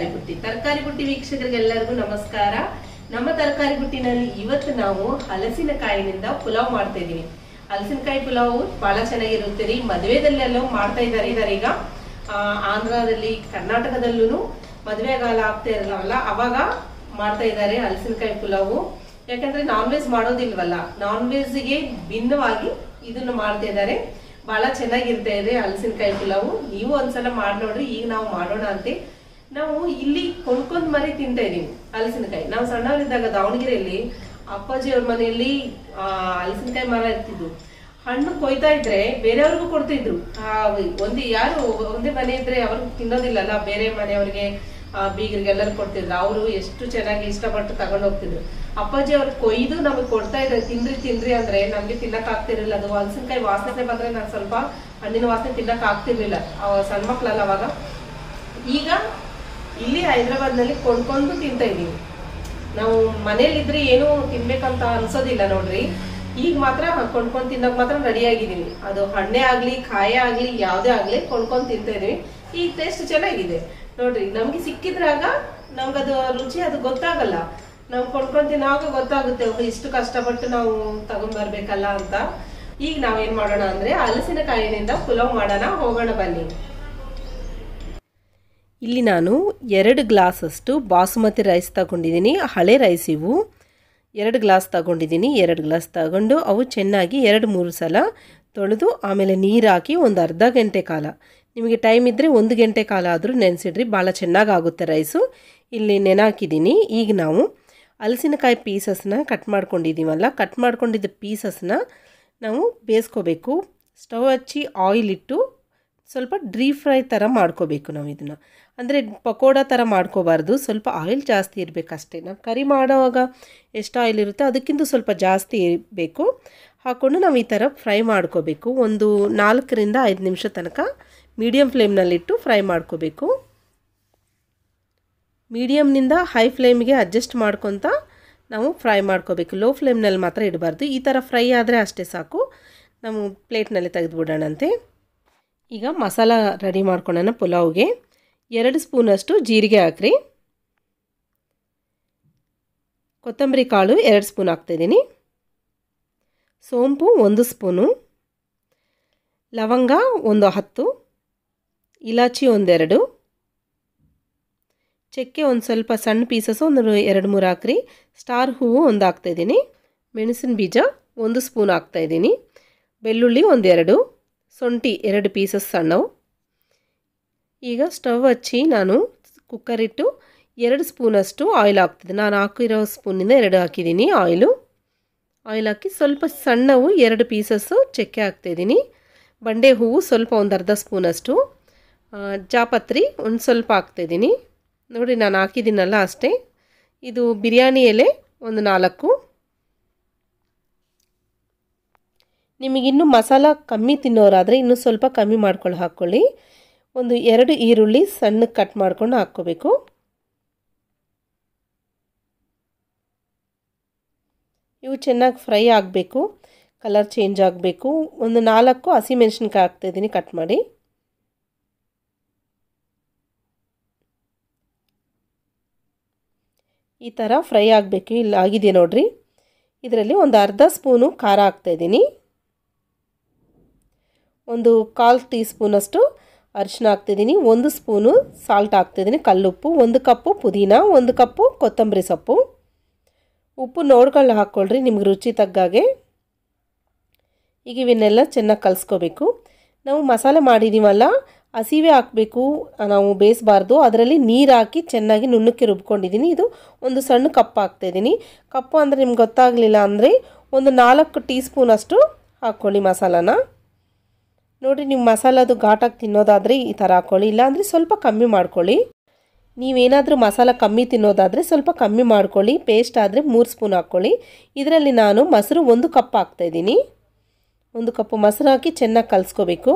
ತರಕಾರಿ ಬುಟ್ಟಿ ತರಕಾರಿ ಬುಟ್ಟಿ ವೀಕ್ಷಕರಿಗೆಲ್ಲರಿಗೂ ನಮಸ್ಕಾರ ನಮ್ಮ ತರಕಾರಿ ಬುಟ್ಟಿನಲ್ಲಿ ಇವತ್ತು ನಾವು ಹಲಸಿನಕಾಯಿನಿಂದ ಪುಲಾವ್ ಮಾಡ್ತಾ ಇದೀವಿ ಹಲಸಿನಕಾಯಿ ಪುಲಾವ್ ಬಹಳ ಚೆನ್ನಾಗಿರುತ್ತೆ ರೀ ಮದುವೆದಲ್ಲೆಲ್ಲ ಮಾಡ್ತಾ ಇದ್ದಾರೆ ಇದಾರೆ ಈಗ ಆ, ಆಂಧ್ರದಲ್ಲಿ ಕರ್ನಾಟಕದಲ್ಲೂ ಮದುವೆಗಾಲ ಆಗ್ತಾ ಇರಲ್ಲ ಅವಾಗ ಮಾಡ್ತಾ ಇದ್ದಾರೆ ಹಲಸಿನಕಾಯಿ ಪುಲಾವು ಯಾಕಂದ್ರೆ ನಾನ್ ವೆಜ್ ಮಾಡೋದಿಲ್ವಲ್ಲ ನಾನ್ ವೆಜ್ಗೆ ಭಿನ್ನವಾಗಿ ಇದನ್ನು ಮಾಡ್ತಾ ಇದ್ದಾರೆ ಬಹಳ ಚೆನ್ನಾಗಿರ್ತಾ ಇದೆ ಹಲಸಿನಕಾಯಿ ಪುಲಾವು ನೀವು ಒಂದ್ಸಲ ಮಾಡಿ ನೋಡ್ರಿ ಈಗ ನಾವು ಮಾಡೋಣ ಅಂತೆ ನಾವು ಇಲ್ಲಿ ಕೊಂಡ್ಕೊಂಡ್ ಮರಿ ತಿಂತಾ ಇದೀವಿ ಹಲಸಿನಕಾಯಿ ನಾವು ಸಣ್ಣವರಿದ್ದಾಗ ದಾವಣಗೆರೆಯಲ್ಲಿ ಅಪ್ಪಾಜಿ ಅವ್ರ ಮನೆಯಲ್ಲಿ ಆ ಹಲಸಿನಕಾಯಿ ಮರ ಇರ್ತಿದ್ವು ಹಣ್ಣು ಕೊಯ್ತಾ ಇದ್ರೆ ಬೇರೆಯವ್ರಿಗೂ ಕೊಡ್ತಿದ್ರು ಆ ಒಂದು ಯಾರು ಒಂದೇ ಮನೆ ಇದ್ರೆ ಅವ್ರು ತಿನ್ನೋದಿಲ್ಲಲ್ಲ ಬೇರೆ ಮನೆಯವ್ರಿಗೆ ಆ, ಬೀಗರಿಗೆ ಎಲ್ಲರೂ ಕೊಡ್ತಿದ್ರು ಅವರು ಎಷ್ಟು ಚೆನ್ನಾಗಿ ಇಷ್ಟಪಟ್ಟು ತಗೊಂಡು ಹೋಗ್ತಿದ್ರು ಅಪ್ಪಾಜಿ ಅವ್ರು ಕೊಯ್ದು ನಮಗೆ ಕೊಡ್ತಾ ಇದ್ರೆ ತಿನ್ರಿ ತಿನ್ರಿ ಅಂದ್ರೆ ನಮ್ಗೆ ತಿನ್ನಕ್ ಆಗ್ತಿರ್ಲಿಲ್ಲ ಅದು ಹಲಸಿನಕಾಯಿ ವಾಸನೆ ಬಂದ್ರೆ ನಾನು ಸ್ವಲ್ಪ ಹಣ್ಣಿನ ವಾಸನೆ ತಿನ್ನಕ್ ಆಗ್ತಿರ್ಲಿಲ್ಲ ಆ, ಸಣ್ಣ ಮಕ್ಳಲ್ಲ ಅವಾಗ ಈಗ ಇಲ್ಲಿ ಹೈದರಾಬಾದ್ ನಲ್ಲಿ ಕೊಂಡ್ಕೊಂಡು ತಿಂತಾ ಇದೀವಿ ನಾವು ಮನೇಲಿದ್ರೆ ಏನು ತಿನ್ಬೇಕಂತ ಅನ್ಸೋದಿಲ್ಲ ನೋಡ್ರಿ ಈಗ ಮಾತ್ರ ಕೊಂಡ್ಕೊಂಡು ತಿನ್ನಕ್ ಮಾತ್ರ ರೆಡಿ ಆಗಿದೀವಿ ಅದು ಹಣ್ಣೆ ಆಗ್ಲಿ ಕಾಯೇ ಆಗ್ಲಿ ಯಾವ್ದೇ ಆಗ್ಲಿ ಕೊಂಡ್ಕೊಂಡು ತಿಂತಾ ಇದೀವಿ ಈಗ ಟೇಸ್ಟ್ ಚೆನ್ನಾಗಿದೆ ನೋಡ್ರಿ ನಮ್ಗೆ ಸಿಕ್ಕಿದ್ರಾಗ ನಮ್ಗದು ರುಚಿ ಅದು ಗೊತ್ತಾಗಲ್ಲ ನಾವು ಕೊಂಡ್ಕೊಂಡು ತಿನ್ನೋವಾಗ ಗೊತ್ತಾಗುತ್ತೆ ಓಹ್, ಇಷ್ಟು ಕಷ್ಟಪಟ್ಟು ನಾವು ತಗೊಂಡ್ ಬರ್ಬೇಕಲ್ಲ ಅಂತ ಈಗ ನಾವೇನ್ ಮಾಡೋಣ ಅಂದ್ರೆ ಹಲಸಿನಕಾಯಿನಿಂದ ಪುಲಾವ್ ಮಾಡೋಣ ಹೋಗೋಣ ಬನ್ನಿ ಇಲ್ಲಿ ನಾನು ಎರಡು ಗ್ಲಾಸಷ್ಟು ಬಾಸುಮತಿ ರೈಸ್ ತಗೊಂಡಿದ್ದೀನಿ ಹಳೆ ರೈಸ್ ಇವು ಎರಡು ಗ್ಲಾಸ್ ತಗೊಂಡಿದ್ದೀನಿ ಎರಡು ಗ್ಲಾಸ್ ತಗೊಂಡು ಅವು ಚೆನ್ನಾಗಿ ಎರಡು ಮೂರು ಸಲ ತೊಳೆದು ಆಮೇಲೆ ನೀರು ಹಾಕಿ ಒಂದು ಅರ್ಧ ಗಂಟೆ ಕಾಲ ನಿಮಗೆ ಟೈಮ್ ಇದ್ದರೆ ಒಂದು ಗಂಟೆ ಕಾಲ ಆದರೂ ನೆನೆಸಿಡ್ರಿ ಭಾಳ ಚೆನ್ನಾಗಿ ಆಗುತ್ತೆ ರೈಸು ಇಲ್ಲಿ ನೆನಾಕಿದ್ದೀನಿ ಈಗ ನಾವು ಹಲಸಿನಕಾಯಿ ಪೀಸಸ್ನ ಕಟ್ ಮಾಡ್ಕೊಂಡಿದ್ದೀವಲ್ಲ ಕಟ್ ಮಾಡ್ಕೊಂಡಿದ್ದ ಪೀಸಸ್ನ ನಾವು ಬೇಯಿಸ್ಕೋಬೇಕು ಸ್ಟವ್ ಹಚ್ಚಿ ಆಯಿಲ್ ಇಟ್ಟು ಸ್ವಲ್ಪ ಡ್ರೀಪ್ ಫ್ರೈ ಥರ ಮಾಡ್ಕೋಬೇಕು ನಾವು ಇದನ್ನು ಅಂದರೆ ಪಕೋಡ ಥರ ಮಾಡ್ಕೋಬಾರ್ದು ಸ್ವಲ್ಪ ಆಯಿಲ್ ಜಾಸ್ತಿ ಇರಬೇಕಷ್ಟೇ ನಾವು ಕರಿ ಮಾಡೋವಾಗ ಎಷ್ಟು ಆಯಿಲ್ ಇರುತ್ತೆ ಅದಕ್ಕಿಂತ ಸ್ವಲ್ಪ ಜಾಸ್ತಿ ಇರಬೇಕು ಹಾಕ್ಕೊಂಡು ನಾವು ಈ ಥರ ಫ್ರೈ ಮಾಡ್ಕೋಬೇಕು ಒಂದು ನಾಲ್ಕರಿಂದ ಐದು ನಿಮಿಷ ತನಕ ಮೀಡಿಯಮ್ ಫ್ಲೇಮ್ನಲ್ಲಿಟ್ಟು ಫ್ರೈ ಮಾಡ್ಕೋಬೇಕು ಮೀಡಿಯಮ್ನಿಂದ ಹೈ ಫ್ಲೇಮ್ಗೆ ಅಡ್ಜಸ್ಟ್ ಮಾಡ್ಕೊತ ನಾವು ಫ್ರೈ ಮಾಡ್ಕೋಬೇಕು ಲೋ ಫ್ಲೇಮ್ನಲ್ಲಿ ಮಾತ್ರ ಇಡಬಾರ್ದು ಈ ಥರ ಫ್ರೈ ಆದರೆ ಅಷ್ಟೇ ಸಾಕು ನಾವು ಪ್ಲೇಟ್ನಲ್ಲಿ ತೆಗೆದುಬಿಡೋಣಂತೆ ಈಗ ಮಸಾಲ ರೆಡಿ ಮಾಡ್ಕೊಳ್ಳೋಣ ಪುಲಾವ್ಗೆ ಎರಡು ಸ್ಪೂನಷ್ಟು ಜೀರಿಗೆ ಹಾಕ್ರಿ ಕೊತ್ತಂಬರಿ ಕಾಳು ಎರಡು ಸ್ಪೂನ್ ಹಾಕ್ತಾಯಿದ್ದೀನಿ ಸೋಂಪು ಒಂದು ಸ್ಪೂನು ಲವಂಗ ಒಂದು ಹತ್ತು ಇಲಾಚಿ ಒಂದೆರಡು ಚಕ್ಕೆ ಒಂದು ಸ್ವಲ್ಪ ಸಣ್ಣ ಪೀಸಸ್ ಒಂದು ಎರಡು ಮೂರು ಹಾಕ್ರಿ ಸ್ಟಾರ್ ಹೂವು ಒಂದು ಹಾಕ್ತಾಯಿದ್ದೀನಿ ಮೆಣಸಿನ ಬೀಜ ಒಂದು ಸ್ಪೂನ್ ಹಾಕ್ತಾಯಿದ್ದೀನಿ ಬೆಳ್ಳುಳ್ಳಿ ಒಂದೆರಡು ಶುಂಠಿ ಎರಡು ಪೀಸಸ್ ಸಣ್ಣವು ಈಗ ಸ್ಟವ್ ಹಚ್ಚಿ ನಾನು ಕುಕ್ಕರ್ ಇಟ್ಟು ಎರಡು ಸ್ಪೂನಷ್ಟು ಆಯಿಲ್ ಹಾಕ್ತಿದ್ದೆ ನಾನು ಹಾಕಿರೋ ಸ್ಪೂನಿಂದ ಎರಡು ಹಾಕಿದ್ದೀನಿ ಆಯಿಲು ಆಯಿಲ್ ಹಾಕಿ ಸ್ವಲ್ಪ ಸಣ್ಣವು ಎರಡು ಪೀಸಸ್ಸು ಚಕ್ಕೆ ಹಾಕ್ತಾಯಿದ್ದೀನಿ ಬಂಡೆ ಹೂವು ಸ್ವಲ್ಪ ಒಂದು ಅರ್ಧ ಸ್ಪೂನಷ್ಟು ಆ, ಜಾಪತ್ರಿ ಒಂದು ಸ್ವಲ್ಪ ಹಾಕ್ತಾಯಿದ್ದೀನಿ ನೋಡಿ ನಾನು ಹಾಕಿದ್ದೀನಲ್ಲ ಅಷ್ಟೇ ಇದು ಬಿರಿಯಾನಿ ಎಲೆ ಒಂದು ನಾಲ್ಕು ನಿಮಗಿನ್ನೂ ಮಸಾಲ ಕಮ್ಮಿ ತಿನ್ನೋರಾದರೆ ಇನ್ನೂ ಸ್ವಲ್ಪ ಕಮ್ಮಿ ಮಾಡ್ಕೊಂಡು ಹಾಕ್ಕೊಳ್ಳಿ ಒಂದು ಎರಡು ಈರುಳ್ಳಿ ಸಣ್ಣಗೆ ಕಟ್ ಮಾಡ್ಕೊಂಡು ಹಾಕ್ಕೋಬೇಕು ಇವು ಚೆನ್ನಾಗಿ ಫ್ರೈ ಆಗಬೇಕು ಕಲರ್ ಚೇಂಜ್ ಆಗಬೇಕು ಒಂದು ನಾಲ್ಕು ಹಸಿಮೆಣ್ಸಿನ್ಕಾಯಿ ಹಾಕ್ತಾಯಿದ್ದೀನಿ ಕಟ್ ಮಾಡಿ ಈ ಥರ ಫ್ರೈ ಆಗಬೇಕು ಇಲ್ಲಿ ಆಗಿದೆ ನೋಡ್ರಿ ಇದರಲ್ಲಿ ಒಂದು ಅರ್ಧ ಸ್ಪೂನು ಖಾರ ಹಾಕ್ತಾಯಿದ್ದೀನಿ ಒಂದು ಕಾಲು ಟೀ ಸ್ಪೂನಷ್ಟು ಅರಿಶಿನ ಹಾಕ್ತಿದ್ದೀನಿ ಒಂದು ಸ್ಪೂನು ಸಾಲ್ಟ್ ಹಾಕ್ತಿದ್ದೀನಿ ಕಲ್ಲುಪ್ಪು ಒಂದು ಕಪ್ಪು ಪುದೀನ ಒಂದು ಕಪ್ಪು ಕೊತ್ತಂಬರಿ ಸೊಪ್ಪು ಉಪ್ಪು ನೋಡ್ಕೊಂಡು ಹಾಕ್ಕೊಳ್ರಿ ನಿಮ್ಗೆ ರುಚಿ ತಗ್ಗಾಗೆ ಈಗ ಇವನ್ನೆಲ್ಲ ಚೆನ್ನಾಗಿ ಕಲಿಸ್ಕೋಬೇಕು ನಾವು ಮಸಾಲೆ ಮಾಡಿದ್ದೀವಲ್ಲ ಹಸಿವೆ ಹಾಕಬೇಕು ನಾವು ಬೇಯಿಸಬಾರ್ದು ಅದರಲ್ಲಿ ನೀರು ಹಾಕಿ ಚೆನ್ನಾಗಿ ನುಣ್ಣಕ್ಕೆ ರುಬ್ಕೊಂಡಿದ್ದೀನಿ ಇದು ಒಂದು ಸಣ್ಣ ಕಪ್ ಹಾಕ್ತಾಯಿದ್ದೀನಿ ಕಪ್ಪು ಅಂದರೆ ನಿಮ್ಗೆ ಗೊತ್ತಾಗಲಿಲ್ಲ ಅಂದರೆ ಒಂದು ನಾಲ್ಕು ಟೀ ಸ್ಪೂನಷ್ಟು ಹಾಕ್ಕೊಳ್ಳಿ ಮಸಾಲಾನ ನೋಡಿರಿ ನೀವು ಮಸಾಲದು ಘಾಟಾಗಿ ತಿನ್ನೋದಾದರೆ ಈ ಥರ ಹಾಕ್ಕೊಳ್ಳಿ ಇಲ್ಲಾಂದರೆ ಸ್ವಲ್ಪ ಕಮ್ಮಿ ಮಾಡ್ಕೊಳ್ಳಿ ನೀವೇನಾದರೂ ಮಸಾಲ ಕಮ್ಮಿ ತಿನ್ನೋದಾದರೆ ಸ್ವಲ್ಪ ಕಮ್ಮಿ ಮಾಡ್ಕೊಳ್ಳಿ ಪೇಸ್ಟ್ ಆದರೆ ಮೂರು ಸ್ಪೂನ್ ಹಾಕ್ಕೊಳ್ಳಿ ಇದರಲ್ಲಿ ನಾನು ಮೊಸರು ಒಂದು ಕಪ್ ಹಾಕ್ತಾಯಿದ್ದೀನಿ ಒಂದು ಕಪ್ಪು ಮೊಸರು ಹಾಕಿ ಚೆನ್ನಾಗಿ ಕಲಿಸ್ಕೋಬೇಕು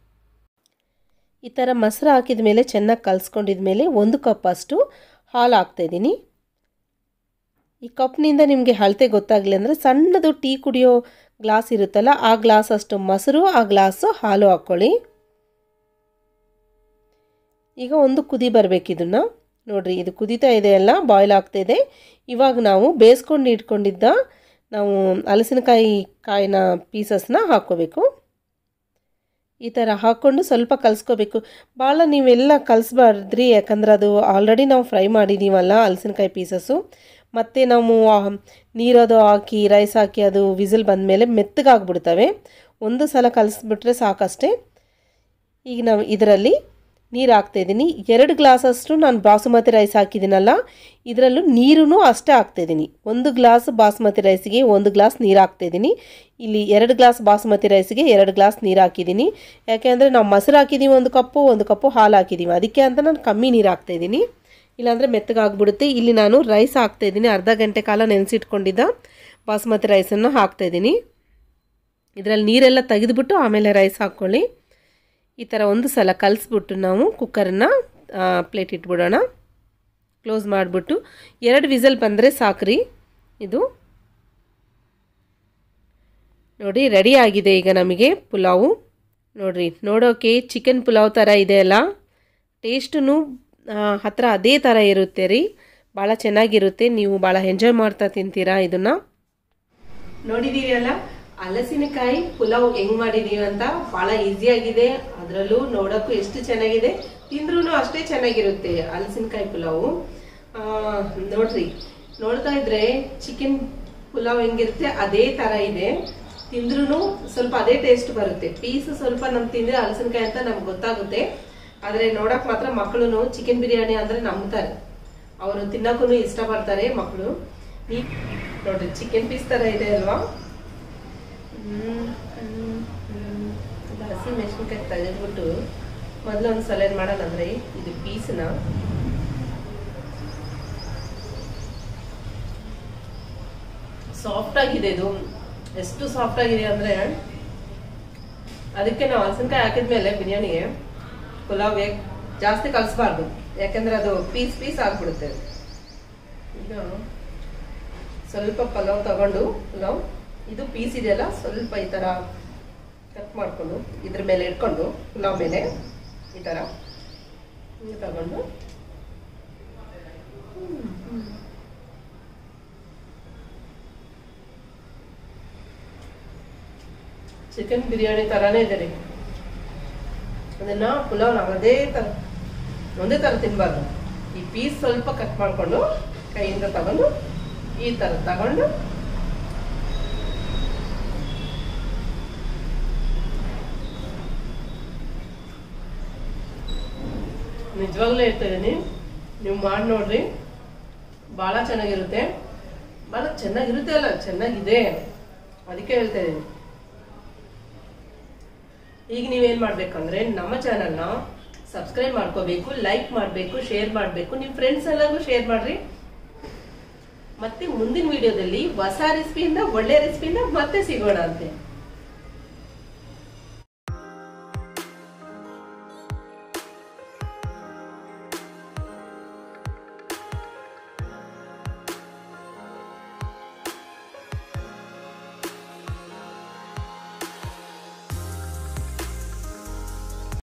ಈ ಥರ ಮೊಸರು ಹಾಕಿದ ಮೇಲೆ ಚೆನ್ನಾಗಿ ಕಲಿಸ್ಕೊಂಡಿದ ಮೇಲೆ ಒಂದು ಕಪ್ ಅಷ್ಟು ಹಾಲು ಹಾಕ್ತಾಯಿದ್ದೀನಿ ಈ ಕಪ್ನಿಂದ ನಿಮಗೆ ಅಳತೆ ಗೊತ್ತಾಗಲಿ ಅಂದರೆ ಸಣ್ಣದು ಟೀ ಕುಡಿಯೋ ಗ್ಲಾಸ್ ಇರುತ್ತಲ್ಲ ಆ ಗ್ಲಾಸ್ ಅಷ್ಟು ಮೊಸರು ಆ ಗ್ಲಾಸು ಹಾಲು ಹಾಕ್ಕೊಳ್ಳಿ ಈಗ ಒಂದು ಕುದಿ ಬರಬೇಕು ಇದನ್ನು ನೋಡ್ರಿ ಇದು ಕುದೀತಾ ಇದೆ ಎಲ್ಲ ಬಾಯ್ಲ್ ಆಗ್ತಾಯಿದೆ ಇವಾಗ ನಾವು ಬೇಯಿಸ್ಕೊಂಡು ಇಟ್ಕೊಂಡಿದ್ದ ನಾವು ಹಲಸಿನಕಾಯಿ ಕಾಯಿನ ಪೀಸಸ್ನ ಹಾಕ್ಕೋಬೇಕು ಈ ಥರ ಹಾಕ್ಕೊಂಡು ಸ್ವಲ್ಪ ಕಲಿಸ್ಕೋಬೇಕು ಭಾಳ ನೀವೆಲ್ಲ ಕಲಿಸ್ಬಾರ್ದ್ರಿ ಯಾಕಂದ್ರೆ ಅದು ಆಲ್ರೆಡಿ ನಾವು ಫ್ರೈ ಮಾಡಿದ್ದೀವಲ್ಲ ಹಲಸಿನಕಾಯಿ ಪೀಸಸ್ಸು ಮತ್ತು ನಾವು ಆ ನೀರದು ಹಾಕಿ ರೈಸ್ ಹಾಕಿ ಅದು ವಿಸಿಲ್ ಬಂದಮೇಲೆ ಮೆತ್ತಗಾಗ್ಬಿಡ್ತವೆ ಒಂದು ಸಲ ಕಲಿಸ್ಬಿಟ್ರೆ ಸಾಕಷ್ಟೇ ಈಗ ನಾವು ಇದರಲ್ಲಿ ನೀರು ಹಾಕ್ತಾಯಿದ್ದೀನಿ ಎರಡು ಗ್ಲಾಸಷ್ಟು ನಾನು ಬಾಸುಮತಿ ರೈಸ್ ಹಾಕಿದ್ದೀನಲ್ಲ ಇದರಲ್ಲೂ ನೀರೂ ಅಷ್ಟೇ ಹಾಕ್ತಾಯಿದ್ದೀನಿ ಒಂದು ಗ್ಲಾಸ್ ಬಾಸುಮತಿ ರೈಸಿಗೆ ಒಂದು ಗ್ಲಾಸ್ ನೀರು ಹಾಕ್ತಾಯಿದ್ದೀನಿ ಇಲ್ಲಿ ಎರಡು ಗ್ಲಾಸ್ ಬಾಸುಮತಿ ರೈಸಿಗೆ ಎರಡು ಗ್ಲಾಸ್ ನೀರು ಹಾಕಿದ್ದೀನಿ ಯಾಕೆಂದರೆ ನಾವು ಮೊಸರು ಹಾಕಿದ್ದೀವಿ ಒಂದು ಕಪ್ಪು ಒಂದು ಕಪ್ಪು ಹಾಲು ಹಾಕಿದ್ದೀವಿ ಅದಕ್ಕೆ ಅಂತ ನಾನು ಕಮ್ಮಿ ನೀರು ಹಾಕ್ತಾಯಿದ್ದೀನಿ ಇಲ್ಲಾಂದರೆ ಮೆತ್ತಗಾಗ್ಬಿಡುತ್ತೆ ಇಲ್ಲಿ ನಾನು ರೈಸ್ ಹಾಕ್ತಾಯಿದ್ದೀನಿ ಅರ್ಧ ಗಂಟೆ ಕಾಲ ನೆನೆಸಿಟ್ಕೊಂಡಿದ್ದ ಬಾಸುಮತಿ ರೈಸನ್ನು ಹಾಕ್ತಾಯಿದ್ದೀನಿ ಇದರಲ್ಲಿ ನೀರೆಲ್ಲ ತೆಗೆದುಬಿಟ್ಟು ಆಮೇಲೆ ರೈಸ್ ಹಾಕ್ಕೊಳ್ಳಿ ಈ ಥರ ಒಂದು ಸಲ ಕಲಿಸ್ಬಿಟ್ಟು ನಾವು ಕುಕ್ಕರನ್ನ ಪ್ಲೇಟ್ ಇಟ್ಬಿಡೋಣ ಕ್ಲೋಸ್ ಮಾಡಿಬಿಟ್ಟು ಎರಡು ವಿಸಲ್ ಬಂದರೆ ಸಾಕ್ರಿ ಇದು ನೋಡಿ ರೆಡಿ ಆಗಿದೆ ಈಗ ನಮಗೆ ಪುಲಾವು ನೋಡಿರಿ ನೋಡೋಕೆ ಚಿಕನ್ ಪುಲಾವ್ ಥರ ಇದೆ ಅಲ್ಲ ಟೇಸ್ಟೂ ಹತ್ರ ಅದೇ ಥರ ಇರುತ್ತೆ ರೀ ಭಾಳ ಚೆನ್ನಾಗಿರುತ್ತೆ ನೀವು ಭಾಳ ಎಂಜಾಯ್ ಮಾಡ್ತಾ ತಿಂತೀರಾ ಇದನ್ನು ನೋಡಿದೀರಿ ಅಲ್ಲ ಹಲಸಿನಕಾಯಿ ಪುಲಾವ್ ಹೆಂಗ್ ಮಾಡಿದೀವಿ ಅಂತ ಬಹಳ ಈಸಿ ಆಗಿದೆ ಅದ್ರಲ್ಲೂ ನೋಡಕ್ಕೂ ಎಷ್ಟು ಚೆನ್ನಾಗಿದೆ ತಿಂದ್ರೂ ಅಷ್ಟೇ ಚೆನ್ನಾಗಿರುತ್ತೆ ಹಲಸಿನಕಾಯಿ ಪುಲಾವು ಆ, ನೋಡ್ರಿ ನೋಡ್ತಾ ಇದ್ರೆ ಚಿಕನ್ ಪುಲಾವ್ ಹೆಂಗಿರುತ್ತೆ ಅದೇ ತರ ಇದೆ ತಿಂದ್ರೂ ಸ್ವಲ್ಪ ಅದೇ ಟೇಸ್ಟ್ ಬರುತ್ತೆ ಪೀಸ್ ಸ್ವಲ್ಪ ನಮ್ ತಿಂದ್ರೆ ಹಲಸಿನಕಾಯಿ ಅಂತ ನಮ್ಗೆ ಗೊತ್ತಾಗುತ್ತೆ ಆದ್ರೆ ನೋಡಕ್ ಮಾತ್ರ ಮಕ್ಕಳು ಚಿಕನ್ ಬಿರಿಯಾನಿ ಅಂದ್ರೆ ನಂಬ್ತಾರೆ ಅವರು ತಿನ್ನಕ್ಕೂ ಇಷ್ಟಪಡ್ತಾರೆ ಮಕ್ಕಳು ನೋಡ್ರಿ ಚಿಕನ್ ಪೀಸ್ ತರ ಇದೆ ಅಲ್ವಾ ಹ್ಮ್, ಹ್ಮ್, ಹ್ಮ್. ಇದು ಹಸಿ ಮೆಣಸಿನ್ಕಾಯಿ ತೆಗೆದ್ಬಿಟ್ಟು ಮೊದಲು ಒಂದು ಸಲ ಏನು ಮಾಡೋಣ ಅಂದ್ರೆ ಇದು ಪೀಸ್ನ ಸಾಫ್ಟ್ ಆಗಿದೆ ಇದು ಎಷ್ಟು ಸಾಫ್ಟ್ ಆಗಿದೆ ಅಂದ್ರೆ ಅದಕ್ಕೆ ನಾವು ಹಲಸಿನಕಾಯಿ ಹಾಕಿದ್ಮೇಲೆ ಬಿರಿಯಾನಿಗೆ ಪುಲಾವ್ಗೆ ಜಾಸ್ತಿ ಕಲಿಸ್ಬಾರ್ದು ಯಾಕಂದ್ರೆ ಅದು ಪೀಸ್ ಪೀಸ್ ಆಗ್ಬಿಡುತ್ತೆ ಈಗ ಸ್ವಲ್ಪ ಪಲಾವ್ ತಗೊಂಡು ಪಲಾವ್ ಇದು ಪೀಸ್ ಇದೆಯಲ್ಲ ಸ್ವಲ್ಪ ಈ ತರ ಕಟ್ ಮಾಡ್ಕೊಂಡು ಇದ್ರ ಮೇಲೆ ಇಟ್ಕೊಂಡು ಪಲಾವ್ ಮೇಲೆ ಈ ತರ ಹಿಂಗೆ ತಗೊಂಡು ಚಿಕನ್ ಬಿರಿಯಾನಿ ತರಾನೇ ಇದೆ ರೀ ಅದನ್ನ ಪುಲಾವ್ ನಾವು ಅದೇ ತರ ಒಂದೇ ತರ ತಿನ್ಬಾರ್ದು ಈ ಪೀಸ್ ಸ್ವಲ್ಪ ಕಟ್ ಮಾಡ್ಕೊಂಡು ಕೈಯಿಂದ ತಗೊಂಡು ಈ ತರ ತಗೊಂಡು ನಿಜವಾಗ್ಲೂ ಹೇಳ್ತಾ ಇದೀನಿ ನೀವು ಮಾಡಿ ನೋಡ್ರಿ ಭಾಳ ಚೆನ್ನಾಗಿರುತ್ತೆ ಭಾಳ ಚೆನ್ನಾಗಿರುತ್ತೆ ಅಲ್ಲ ಚೆನ್ನಾಗಿದೆ ಅದಕ್ಕೆ ಹೇಳ್ತಾ ಇದೀನಿ ಈಗ ನೀವೇನ್ ಮಾಡ್ಬೇಕಂದ್ರೆ ನಮ್ಮ ಚಾನಲ್ನ ಸಬ್ಸ್ಕ್ರೈಬ್ ಮಾಡ್ಕೋಬೇಕು ಲೈಕ್ ಮಾಡಬೇಕು ಶೇರ್ ಮಾಡಬೇಕು ನಿಮ್ಮ ಫ್ರೆಂಡ್ಸ್ ಎಲ್ಲರಿಗೂ ಶೇರ್ ಮಾಡ್ರಿ ಮತ್ತೆ ಮುಂದಿನ ವಿಡಿಯೋದಲ್ಲಿ ಹೊಸ ರೆಸಿಪಿಯಿಂದ ಒಳ್ಳೆ ರೆಸಿಪಿಯಿಂದ ಮತ್ತೆ ಸಿಗೋಣ ಅಂತೆ